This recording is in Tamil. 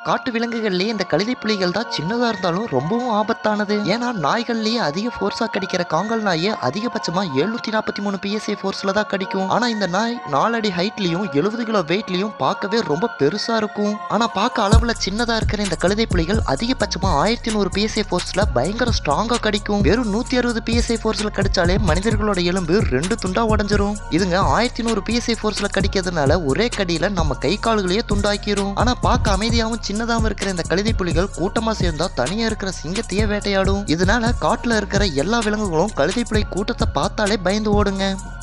காட்டு விலங்குகள்லயே இந்த கழுதை புலிகள் தான் சின்னதா இருந்தாலும் ரொம்பவும் ஆபத்தானது ஏன்னா நாய்கள்லயே அதிக ஃபோர்ஸா கடிக்கிற காங்கல் நாயை அதிகபட்சமா எழுநூத்தி நாற்பத்தி மூணு பிஎஸ்ஐ ஃபோர்ஸ்ல தான் கடிக்கும் ஆனா இந்த நாய் நாலடி ஹைட்லயும் எழுபது கிலோ வெயிட்லயும் பார்க்கவே ரொம்ப பெருசா இருக்கும் ஆனா பார்க்க அளவுல சின்னதா இருக்கிற இந்த கழுதை புலிகள் அதிகபட்சமா ஆயிரத்தி நூறு பிஎஸ்ஐ ஃபோர்ஸ்ல பயங்கர ஸ்ட்ராங்கா கடிக்கும் வெறும் நூத்தி அறுபது பிஎஸ்ஐ ஃபோர்ஸ்ல கடிச்சாலே மனிதர்களோட எலும்பு ரெண்டு துண்டா உடஞ்சிரும் இதுங்க ஆயிரத்தி நூறு பிஎஸ்ஐ ஃபோர்ஸ்ல கடிக்கிறதுனால ஒரே கடியில நம்ம கை கால்களையே துண்டாக்கிரும் ஆனா பார்க்க அமைதியாவும் சின்னதாவும் இருக்கிற இந்த கழுதை புலிகள் கூட்டமா சேர்ந்தா தனியா இருக்கிற சிங்கத்தையே வேட்டையாடும் இதனால காட்டுல இருக்கிற எல்லா விலங்குகளும் கழுதை புலி கூட்டத்தை பார்த்தாலே பயந்து ஓடுங்க